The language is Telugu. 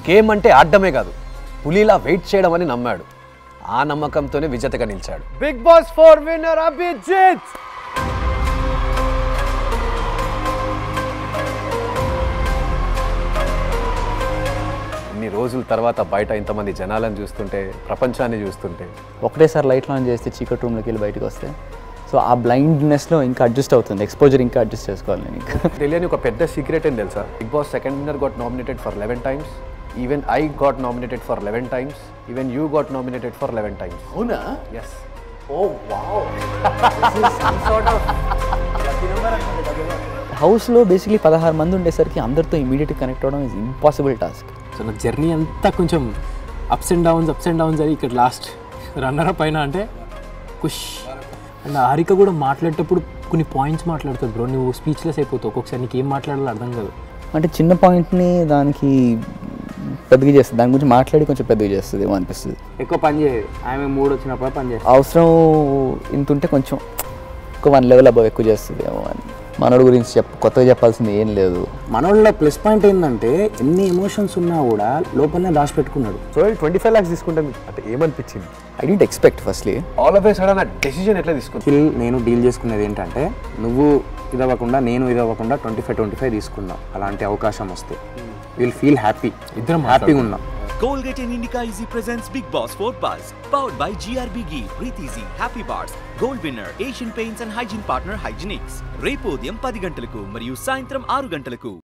గేమ్ అంటే ఆడడమే కాదు పులిలా వెయిట్ చేయడం అని నమ్మాడు ఆ నమ్మకంతోనే విజేతగా నిలిచాడు Bigg Boss four winner Abhijeet ఇన్ని రోజుల తర్వాత బయట ఇంతమంది జనాలను చూస్తుంటే ప్రపంచాన్ని చూస్తుంటే ఒకటేసారి లైట్లు ఆన్ చేస్తే చీకటి రూమ్లోకి వెళ్ళి బయటకు వస్తే సో ఆ బ్లైండ్నెస్లో ఇంకా అడ్జస్ట్ అవుతుంది ఎక్స్పోజర్ ఇంకా అడ్జస్ట్ చేసుకోవాలి నేను ఇంకా తెలియని ఒక పెద్ద సీక్రెట్ ఏం తెలుసా Bigg Boss second winner got nominated for eleven times even I got nominated for eleven times even you got nominated for eleven times అవునా ఎస్ హౌస్లో బేసిక్లీ పదహారు మంది ఉండేసరికి అందరితో ఇమీడియట్గా కనెక్ట్ అవ్వడం ఇస్ ఇంపాసిబుల్ టాస్క్ సో నా జర్నీ అంతా కొంచెం ups and downs ups and downs అని ఇక్కడ లాస్ట్ రన్నర్ పైన అంటే కుష్ అండ్ హారిక కూడా మాట్లాడేటప్పుడు కొన్ని పాయింట్స్ మాట్లాడుతుంది బ్రో నువ్వు స్పీచ్లెస్ అయిపోతావు ఒక్కొక్కసారి నీకు ఏం మాట్లాడాలో అర్థం కాదు అంటే చిన్న పాయింట్ని దానికి పెద్దగా చేస్తుంది దాని గురించి మాట్లాడి కొంచెం పెద్దగా చేస్తుంది ఏమో అనిపిస్తుంది ఎక్కువ పని చేయదు ఆమె మూడు వచ్చినప్పుడు పని చేస్తుంది అవసరం ఇంత ఉంటే కొంచెం ఒక వన్ లెవెల్ అబవ్ ఎక్కువ చేస్తుంది ఏమో అని మనోడి గురించి చెప్ కొత్తగా చెప్పాల్సింది ఏం లేదు మనోళ్ళ ప్లస్ పాయింట్ ఏంటంటే ఎన్ని ఎమోషన్స్ ఉన్నా కూడా లోపలనే దాచిపెట్టుకున్నాడు సో ట్వంటీ ఫైవ్ లాక్స్ తీసుకుంటే మీకు అంటే ఏమనిపించింది I didn't expect firstly all of a sudden ఆ డెసిజన్ ఎట్లా తీసుకుంది కిల్ నేను డీల్ చేసుకునేది ఏంటంటే నువ్వు ఇది అవ్వకుండా నేను ఇది అవ్వకుండా ట్వంటీ ఫైవ్ ట్వంటీ ఫైవ్ తీసుకుందాం అలాంటి అవకాశం వస్తే విల్ ఫీల్ హ్యాపీ ఇద్దరం హ్యాపీగా ఉన్నాం Colgate and Indica Easy presents Big Boss 4 Buzz. Powered by GRB Ghee, Breathe Easy, Happy Bars, Gold Winner, Asian Paints and Hygiene Partner Hygienics. రేపు ఉదయం పది గంటలకు మరియు సాయంత్రం ఆరు గంటలకు